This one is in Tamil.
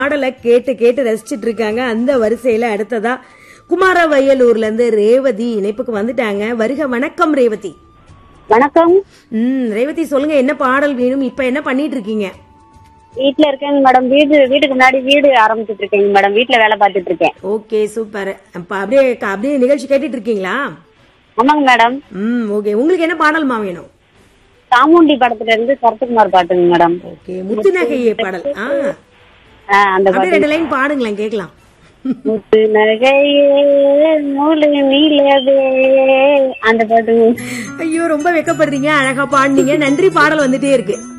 பாடலை கேட்டு கேட்டு ரசிச்சிட்டு இருக்காங்க அந்த வரிசையில அடுத்ததா குமாரவயலூர்ல இருந்து ரேவதி இணைப்புக்கு வந்துட்டாங்க வருக வணக்கம் ரேவதி வணக்கம் ம் ரேவதி சொல்லுங்க என்ன பாடல் வேணும் இப்ப என்ன பண்ணிட்டு இருக்கீங்க வீட்ல இருக்கேங்க மேடம் வீடு வீட்டுக்கு முன்னாடி வீடு ஆரம்பிச்சிட்டு இருக்கேங்க மேடம் வீட்ல வேலை பார்த்துட்டு இருக்கேன் ஓகே சூப்பர் அப்ப அப்படியே அப்படியே நிகழ்ச்சி கேட்டுட்டு இருக்கீங்களா ஆமாங்க மேடம் ம் ஓகே உங்களுக்கு என்ன பாடல்மா வேணும் சாமுண்டி படத்துல இருந்து சரத்குமார் பாட்டுங்க மேடம் ஓகே முத்துநகையே பாடல் ஆ ஆ, அந்த அப்படியே பாட்டு ரெண்டு லைன் பாடுங்களேன் கேட்கலாம் முத்து நகையே முழு நீலவே அந்த பாட்டுங்க ஐயோ ரொம்ப வெக்கப்படுறீங்க அழகா பாடுனீங்க நன்றி பாடல் வந்துட்டே இருக்கு